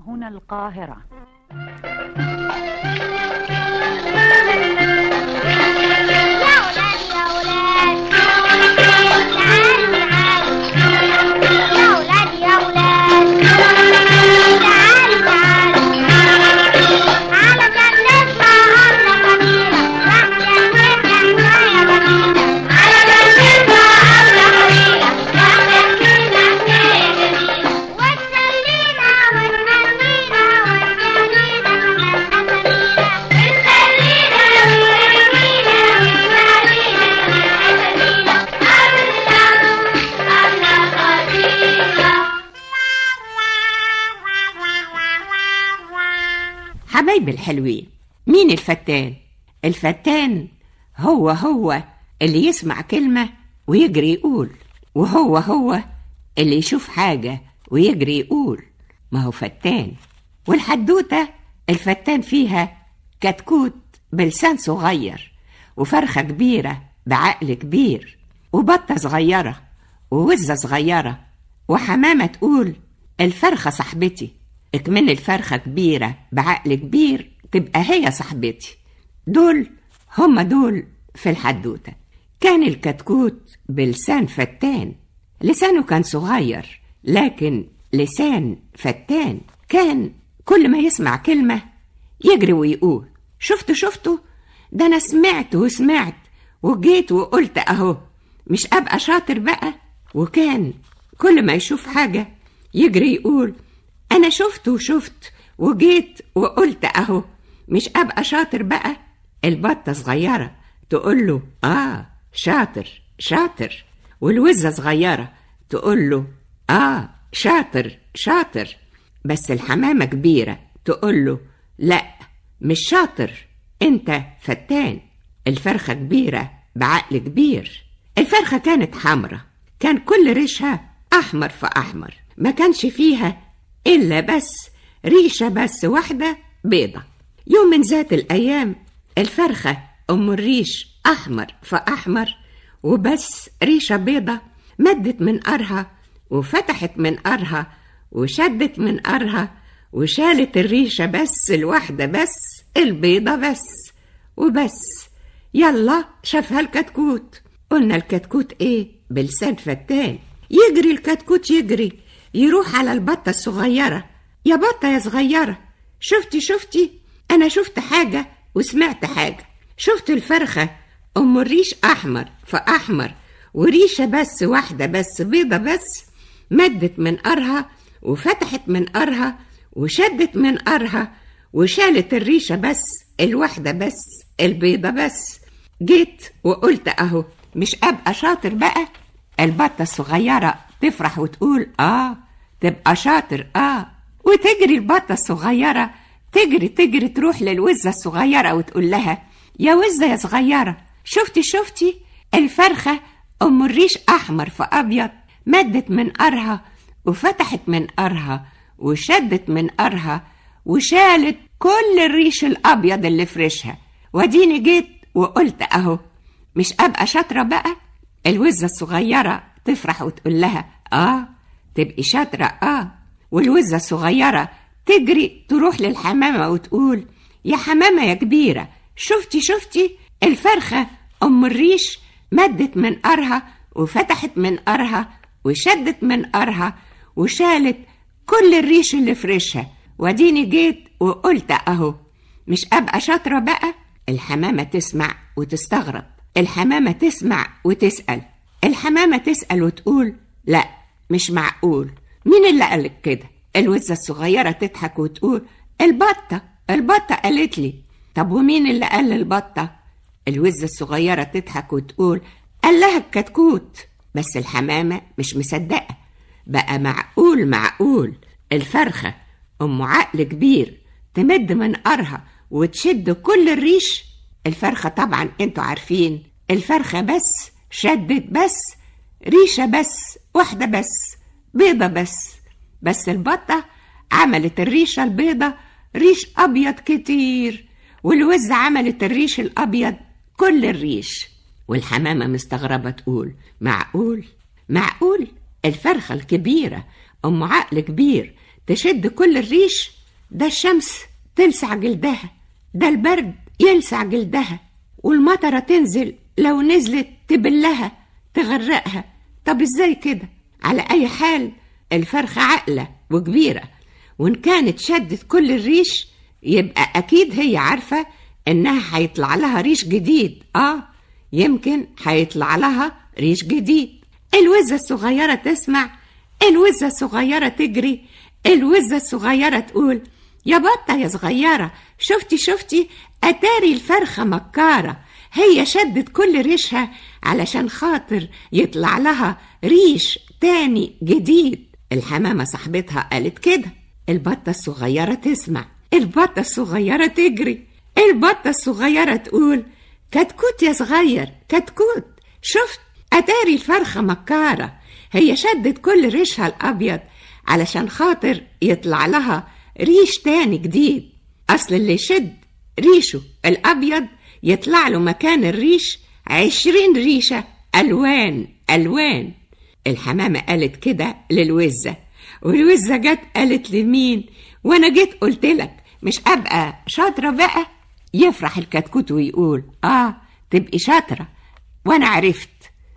هنا القاهرة يا ولاد يا ولاد تعالوا تعالوا يا ولاد يا ولاد تعالوا تعالوا علشان نسمع أرض قديمة واحدة كده حكاية جميلة علشان نسمع أرض قديمة واحدة كده حكاية جميلة وتسلينا وتهنينا وتجنينا وتسلينا حبايبي الحلوين مين الفتان الفتان هو هو اللي يسمع كلمة ويجري يقول وهو هو اللي يشوف حاجة ويجري يقول ما هو فتان والحدوتة الفتان فيها كتكوت بلسان صغير وفرخة كبيرة بعقل كبير وبطة صغيرة ووزة صغيرة وحمامة تقول الفرخة صاحبتي اكمن الفرخة كبيرة بعقل كبير تبقى هي صاحبتي دول هم دول في الحدوتة كان الكتكوت بلسان فتان لسانه كان صغير لكن لسان فتان كان كل ما يسمع كلمة يجري ويقول شفتوا شفتوا ده أنا سمعت وسمعت وجيت وقلت أهو مش أبقى شاطر بقى وكان كل ما يشوف حاجة يجري يقول أنا شفت وشفت وجيت وقلت أهو مش أبقى شاطر بقى البطة صغيرة تقول له آه شاطر شاطر والوزة صغيرة تقول له آه شاطر شاطر بس الحمامة كبيرة تقول له لا مش شاطر انت فتان الفرخة كبيرة بعقل كبير الفرخة كانت حمرة كان كل ريشها أحمر في أحمر ما كانش فيها إلا بس ريشة بس واحدة بيضة يوم من ذات الأيام الفرخة أم الريش أحمر في أحمر وبس ريشة بيضة مدت من قرها وفتحت من قرها وشدت من قرها وشالت الريشة بس الواحدة بس البيضة بس وبس يلا شافها الكتكوت قلنا الكتكوت ايه بلسان فتان يجري الكتكوت يجري يروح على البطة الصغيرة يا بطة يا صغيرة شفتي شفتي أنا شفت حاجة وسمعت حاجة شفت الفرخة أم الريش أحمر فأحمر وريشة بس واحدة بس بيضة بس مدت من قرها وفتحت من قرها وشدت من قرها وشالت الريشة بس الواحدة بس البيضة بس جيت وقلت أهو مش أبقى شاطر بقى البطة الصغيرة تفرح وتقول آه تبقى شاطر آه وتجري البطة الصغيرة تجري تجري تروح للوزة الصغيرة وتقول لها يا وزة يا صغيرة شفتي شفتي الفرخة أم الريش أحمر في أبيض مدت من قرها وفتحت من قرها وشدت من قرها وشالت كل الريش الأبيض اللي في ريشها وديني جيت وقلت أهو مش أبقى شاطرة بقى الوزة الصغيرة تفرح وتقول لها آه تبقي شاطرة آه والوزة الصغيرة تجري تروح للحمامة وتقول يا حمامة يا كبيرة شفتي شفتي الفرخة أم الريش مدت من قرها وفتحت من قرها وشدت من قرها وشالت كل الريش اللي في ريشها وديني جيت وقلت أهو مش أبقى شاطرة بقى الحمامة تسمع وتستغرب الحمامة تسمع وتسأل الحمامة تسأل وتقول لا مش معقول مين اللي قالك كده الوزة الصغيرة تضحك وتقول البطة البطة قالت لي طب ومين اللي قال للبطة الوزة الصغيرة تضحك وتقول قال لها الكتكوت بس الحمامة مش مصدقة بقى معقول معقول الفرخة أم عقل كبير تمد من قرها وتشد كل الريش الفرخة طبعا انتوا عارفين الفرخة بس شدت بس ريشة بس واحدة بس بيضة بس بس البطة عملت الريشة البيضة ريش أبيض كتير والوز عملت الريش الأبيض كل الريش والحمامة مستغربة تقول معقول معقول الفرخة الكبيرة أم عقل كبير تشد كل الريش ده الشمس تلسع جلدها ده البرد يلسع جلدها والمطرة تنزل لو نزلت تبلها تغرقها طب ازاي كده على اي حال الفرخة عاقلة وكبيرة وان كانت شدت كل الريش يبقى اكيد هي عارفة انها هيطلع لها ريش جديد اه يمكن هيطلع لها ريش جديد الوزة الصغيرة تسمع الوزة الصغيرة تجري الوزة الصغيرة تقول يا بطة يا صغيرة شفتي شفتي أتاري الفرخة مكارة هي شدت كل ريشها علشان خاطر يطلع لها ريش تاني جديد الحمامة صاحبتها قالت كده البطة الصغيرة تسمع البطة الصغيرة تجري البطة الصغيرة تقول كتكوت يا صغير كتكوت شفت أتاري الفرخة مكارة هي شدت كل ريشها الأبيض علشان خاطر يطلع لها ريش تاني جديد أصل اللي يشد ريشه الأبيض يطلع له مكان الريش عشرين ريشة ألوان ألوان الحمامة قالت كده للوزة والوزة جت قالت لمين وأنا جيت قلت لك مش أبقى شاطرة بقى يفرح الكتكوت ويقول آه تبقي شاطرة وأنا عرفت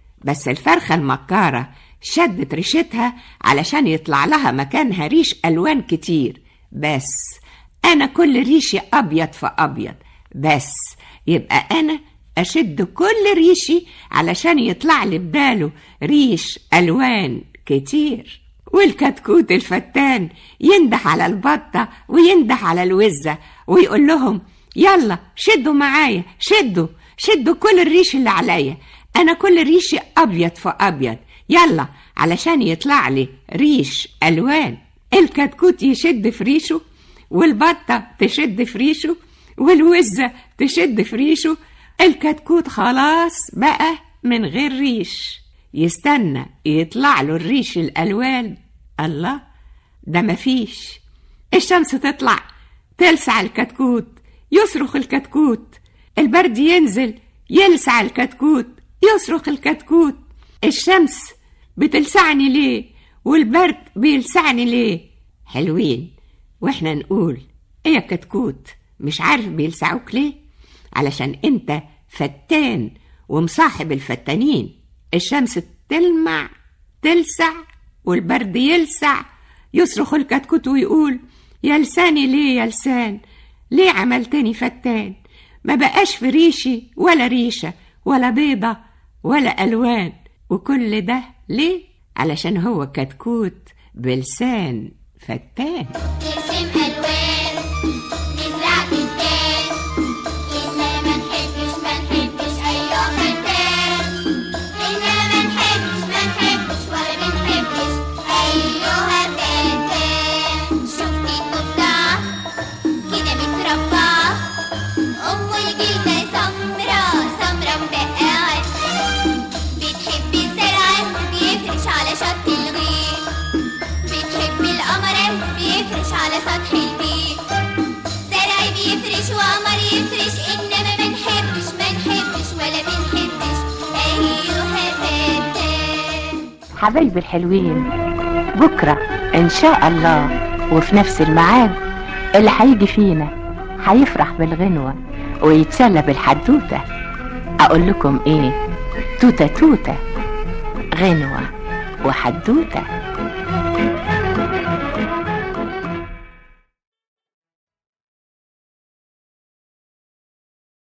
بس الفرخة المكارة شدت ريشتها علشان يطلع لها مكانها ريش ألوان كتير بس أنا كل ريشي أبيض في أبيض بس يبقى أنا أشد كل ريشي علشان يطلع لي بداله ريش ألوان كتير والكتكوت الفتان ينده على البطة وينده على الوزة ويقول لهم يلا شدوا معايا شدوا شدوا كل الريش اللي عليا أنا كل ريشي أبيض في أبيض يلا علشان يطلع لي ريش ألوان الكتكوت يشد في ريشه والبطة تشد في ريشه والوزة تشد في ريشه الكتكوت خلاص بقى من غير ريش يستنى يطلع له الريش الألوان الله ده مفيش الشمس تطلع تلسع الكتكوت يصرخ الكتكوت البرد ينزل يلسع الكتكوت يصرخ الكتكوت الشمس بتلسعني ليه والبرد بيلسعني ليه حلوين واحنا نقول ايه يا كتكوت مش عارف بيلسعوك ليه علشان انت فتان ومصاحب الفتانين الشمس تلمع تلسع والبرد يلسع يصرخ الكتكوت ويقول يا لساني ليه يا لسان ليه عملتني فتان ما بقاش في ريشي ولا ريشة ولا بيضة ولا ألوان وكل ده ليه علشان هو كتكوت بلسان فتان نرسم ألوان نزرع تنتان إنما ما نحبش ما نحبش أيوة فتان إنما ما نحبش ما نحبش ولا بنحبش أيوة فتان شفتي الضفدع كده متربعة أم الجلدة سمرا سمرا مبقعة بتحب الزرع بيفرش على شط الغيط بتحب القمر بيفرش على سطح البيت زرع بيفرش وقمر يفرش انما ما نحبش ما نحبش ولا بنحبش ايوه فتان حبايبي الحلوين بكرة إن شاء الله وفي نفس الميعاد اللي هيجي فينا هيفرح بالغنوة ويتسلى بالحدوتة أقول لكم إيه توتة توتة غنوة وحدوتة